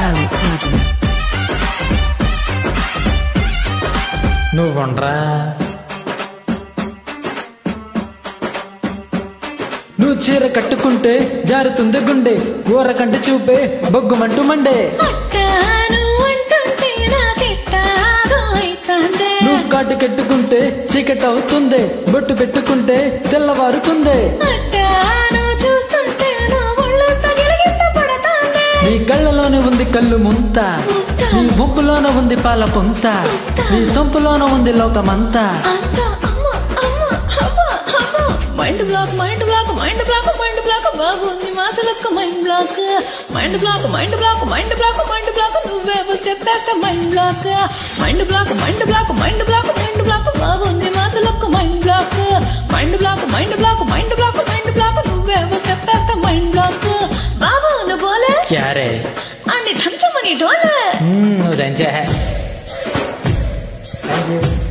Harry Arjun. నువ్వుండ్రా నువ్వు చీర కట్టుకుంటే జారుతుంది గుండె ఊర కంటి చూపే బొగ్గుమంటూ మండే అట్టాను అంటుంటే నాకెట్టాగో అయితాందే. నువ్వు కాటు కట్టుకుంటే చీకటి అవుతుంది బొట్టు పెట్టుకుంటే తెల్లవారుతుంది అట్టాను చూస్తుంటే నా ఒళ్ళంతా గిలగిత్త పడతాందే. నీ కళ్ళలోనే ఉంది కళ్ళు ముంత నీ బొబ్బులోన ఉంది పాల పొంత నీ సొంపులోన ఉంది లోకమంతా అంతా అమ్మ, అమ్మ, అమ్మ, అమ్మ. Mind block mind block mind block mind block బాగుంది మాసలక్క mind block mind block mind block mind block mind block నువ్వేవో చెప్పాక mind block mind block mind block mind block mind block బాగుంది మాసలక్క mind block mind block mind block mind block mind block నువ్వేవో చెప్పాక mind black బాబు నువ్వు బోలే క్యారే అన్ని దంచమని డోలే నువ్వు దంచే